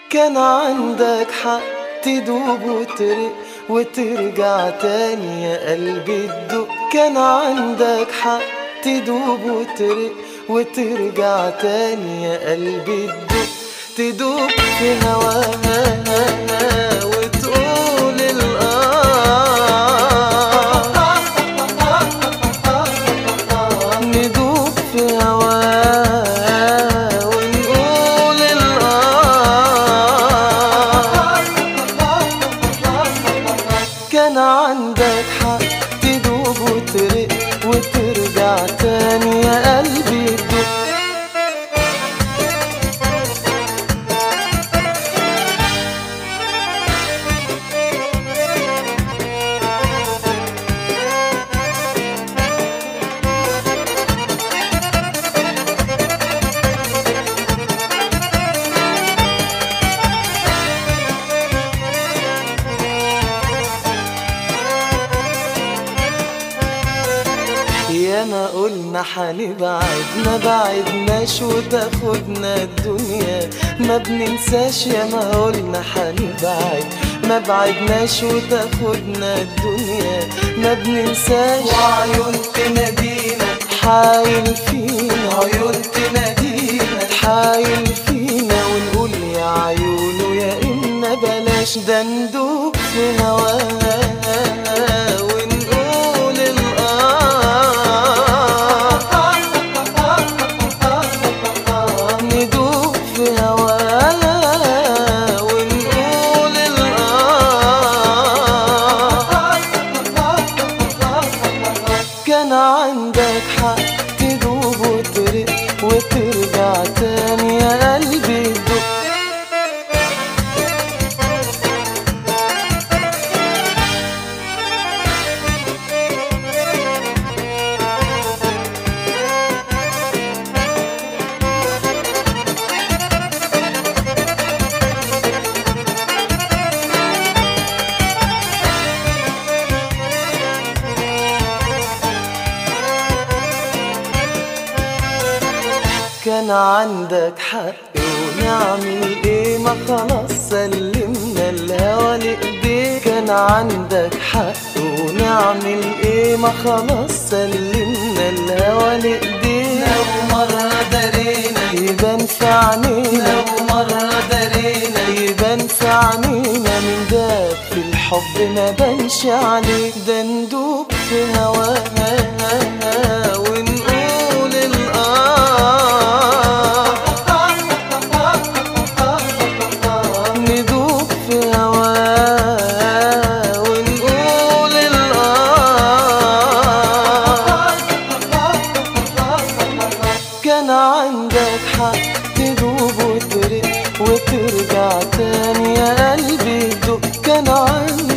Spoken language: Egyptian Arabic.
كان عندك حق تدوب وترق وترجع تاني يا قلبي تدق كان عندك حق تدوب وترق وترجع تاني يا قلبي تدق تدوب في هواها وتقول الآه ندوب في هواه ونقول الآه كان عندك حق تدوب وترق وترجع تاني يا قلبي تدق يا ما قلنا حنبعد ما بعدناش وتاخدنا الدنيا ما بننساش يا ما قلنا حنبعد ما بعدناش وتاخدنا الدنيا ما بننساش وعيون تنادينا حايل فينا عيون تنادينا حايل فينا ونقول يا عيونه يا إما بلاش ده ندوب في هواها ونقول الآه ندوب في هواها ونقول الآه كان عندك حق تدوب وترق وترجع تاني يا قلبي تدق كان عندك حق ونعمل ايه ما خلاص سلمنا الهوى لايديك كان عندك حق ونعمل ايه ما خلاص سلمنا الهوى لايديك لو مرة درينا يبان في عينينا لو مرة درينا يبان في عينينا من داب في الحب ما بانش عليك ده ندوب في هواها ونقول الآه ندوب في هواه ونقول الآه كان عندك حق تدوب وترق وترجع تاني يا قلبي تدق كان عندك